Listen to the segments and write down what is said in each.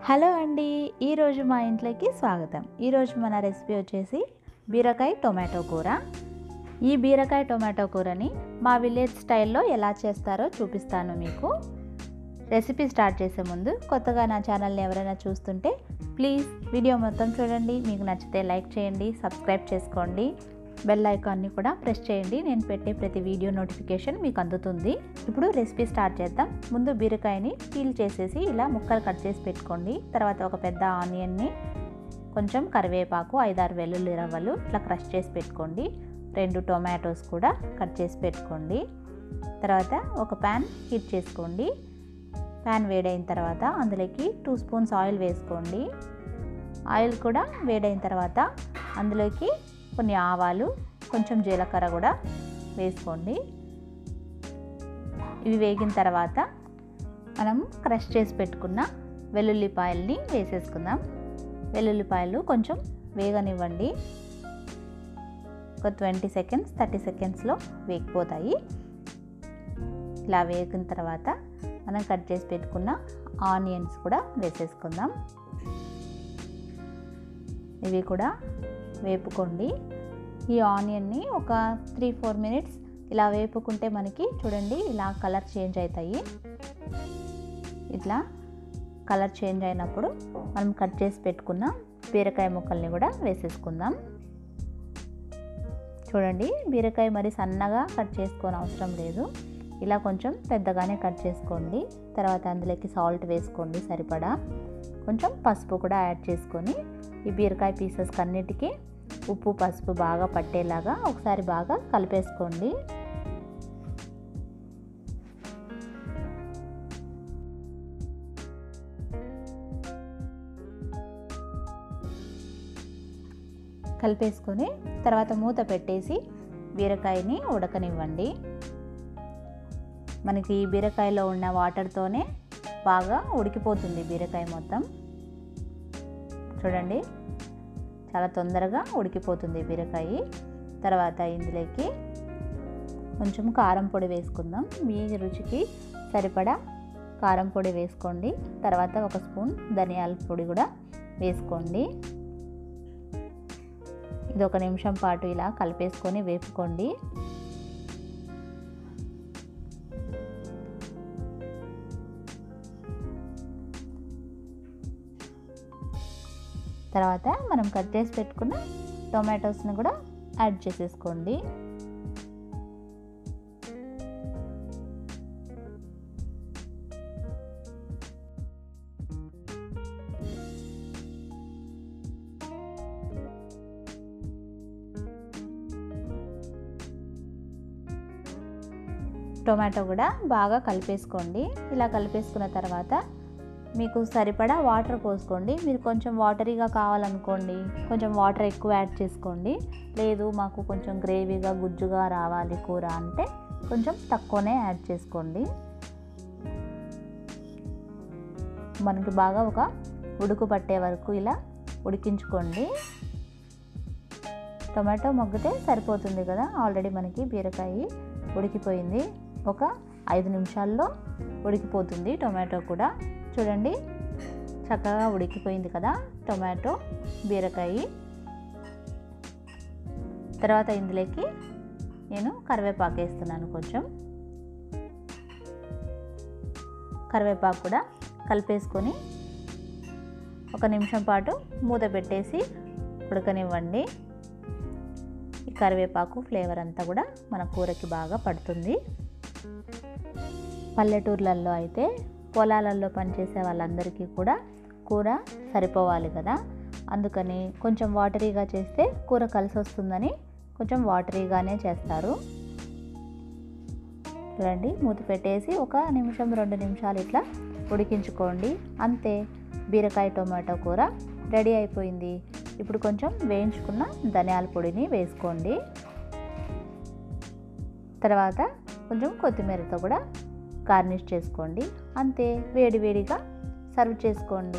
hello అండి ఈరోజు మా ఇంట్లోకి స్వాగతం ఈరోజు మన రెసిపీ వచ్చేసి బీరకాయ టొమాటో కూర ఈ బీరకాయ టొమాటో కూరని మా విలేజ్ స్టైల్లో ఎలా చేస్తారో చూపిస్తాను మీకు రెసిపీ స్టార్ట్ చేసే ముందు కొత్తగా నా ఛానల్ని ఎవరైనా చూస్తుంటే ప్లీజ్ వీడియో మొత్తం చూడండి మీకు నచ్చితే లైక్ చేయండి సబ్స్క్రైబ్ చేసుకోండి బెల్ ఐకాన్ని కూడా ప్రెస్ చేయండి నేను పెట్టే ప్రతి వీడియో నోటిఫికేషన్ మీకు అందుతుంది ఇప్పుడు రెసిపీ స్టార్ట్ చేద్దాం ముందు బీరకాయని పీల్ చేసేసి ఇలా ముక్కలు కట్ చేసి పెట్టుకోండి తర్వాత ఒక పెద్ద ఆనియన్ని కొంచెం కరివేపాకు ఐదారు వెల్లుల్లి రవ్వలు ఇట్లా క్రష్ చేసి పెట్టుకోండి రెండు టొమాటోస్ కూడా కట్ చేసి పెట్టుకోండి తర్వాత ఒక ప్యాన్ హీట్ చేసుకోండి ప్యాన్ వేడైన తర్వాత అందులోకి టూ స్పూన్స్ ఆయిల్ వేసుకోండి ఆయిల్ కూడా వేడైన తర్వాత అందులోకి కొన్ని ఆవాలు కొంచెం జీలకర్ర కూడా వేసుకోండి ఇవి వేగిన తర్వాత మనం క్రష్ చేసి పెట్టుకున్న వెల్లుల్లిపాయల్ని వేసేసుకుందాం వెల్లుల్లిపాయలు కొంచెం వేగనివ్వండి ఒక ట్వంటీ సెకండ్స్ థర్టీ సెకండ్స్లో వేగిపోతాయి ఇలా వేగిన తర్వాత మనం కట్ చేసి పెట్టుకున్న ఆనియన్స్ కూడా వేసేసుకుందాం ఇవి కూడా వేపుకోండి ఈ ఆనియన్ని ఒక త్రీ ఫోర్ మినిట్స్ ఇలా వేపుకుంటే మనకి చూడండి ఇలా కలర్ చేంజ్ అవుతాయి ఇట్లా కలర్ చేంజ్ అయినప్పుడు మనం కట్ చేసి పెట్టుకున్న బీరకాయ ముక్కల్ని కూడా వేసేసుకుందాం చూడండి బీరకాయ మరి సన్నగా కట్ చేసుకోని అవసరం లేదు ఇలా కొంచెం పెద్దగానే కట్ చేసుకోండి తర్వాత అందులోకి సాల్ట్ వేసుకోండి సరిపడా కొంచెం పసుపు కూడా యాడ్ చేసుకొని ఈ బీరకాయ పీసెస్కి అన్నిటికీ ఉప్పు పసుపు బాగా పట్టేలాగా ఒకసారి బాగా కలిపేసుకోండి కలిపేసుకొని తర్వాత మూత పెట్టేసి బీరకాయని ఉడకనివ్వండి మనకి బీరకాయలో ఉన్న వాటర్తోనే బాగా ఉడికిపోతుంది బీరకాయ మొత్తం చూడండి చాలా తొందరగా ఉడికిపోతుంది బీరకాయ తర్వాత ఇందులోకి కొంచెం కారం పొడి వేసుకుందాం మీ రుచికి సరిపడా కారం పొడి వేసుకోండి తర్వాత ఒక స్పూన్ ధనియాల పొడి కూడా వేసుకోండి ఇది ఒక నిమిషం పాటు ఇలా కలిపేసుకొని వేపుకోండి తర్వాత మనం కట్ చేసి పెట్టుకున్న టొమాటోస్ని కూడా యాడ్ చేసేసుకోండి టొమాటో కూడా బాగా కలిపేసుకోండి ఇలా కలిపేసుకున్న తర్వాత మీకు సరిపడా వాటర్ పోసుకోండి మీరు కొంచెం వాటరీగా కావాలనుకోండి కొంచెం వాటర్ ఎక్కువ యాడ్ చేసుకోండి లేదు మాకు కొంచెం గ్రేవీగా గుజ్జుగా రావాలి కూర అంటే కొంచెం తక్కువనే యాడ్ చేసుకోండి మనకి బాగా ఒక ఉడుకు పట్టే వరకు ఇలా ఉడికించుకోండి టొమాటో మొగ్గితే సరిపోతుంది కదా ఆల్రెడీ మనకి బీరకాయ ఉడికిపోయింది ఒక ఐదు నిమిషాల్లో ఉడికిపోతుంది టొమాటో కూడా చూడండి చక్కగా ఉడికిపోయింది కదా టొమాటో బీరకాయ తర్వాత ఇందులోకి నేను కరివేపాకు వేస్తున్నాను కొంచెం కరివేపాకు కూడా కలిపేసుకొని ఒక నిమిషం పాటు మూత పెట్టేసి ఉడకనివ్వండి ఈ కరివేపాకు ఫ్లేవర్ అంతా కూడా మన కూరకి బాగా పడుతుంది పల్లెటూర్లలో అయితే పొలాలలో పనిచేసే వాళ్ళందరికీ కూడా కూర సరిపోవాలి కదా అందుకని కొంచెం వాటరీగా చేస్తే కూర కలిసి వస్తుందని కొంచెం వాటరీగానే చేస్తారు చూడండి మూత పెట్టేసి ఒక నిమిషం రెండు నిమిషాలు ఇట్లా ఉడికించుకోండి అంతే బీరకాయ టొమాటో కూర రెడీ అయిపోయింది ఇప్పుడు కొంచెం వేయించుకున్న ధనియాల పొడిని వేసుకోండి తర్వాత కొంచెం కొత్తిమీరతో కూడా గార్నిష్ చేసుకోండి అంతే వేడి వేడిగా సర్వ్ చేసుకోండి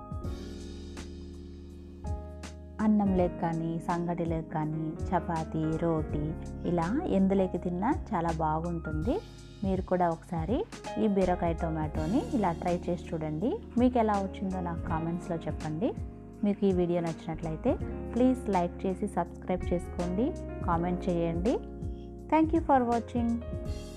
అన్నం లేక కానీ సంగటి లేక కానీ చపాతి రోటీ ఇలా ఎందులోకి తిన్నా చాలా బాగుంటుంది మీరు కూడా ఒకసారి ఈ బీరకాయ టొమాటోని ఇలా ట్రై చేసి చూడండి మీకు ఎలా వచ్చిందో నాకు కామెంట్స్లో చెప్పండి మీకు ఈ వీడియో నచ్చినట్లయితే ప్లీజ్ లైక్ చేసి సబ్స్క్రైబ్ చేసుకోండి కామెంట్ చేయండి థ్యాంక్ యూ ఫర్ వాచింగ్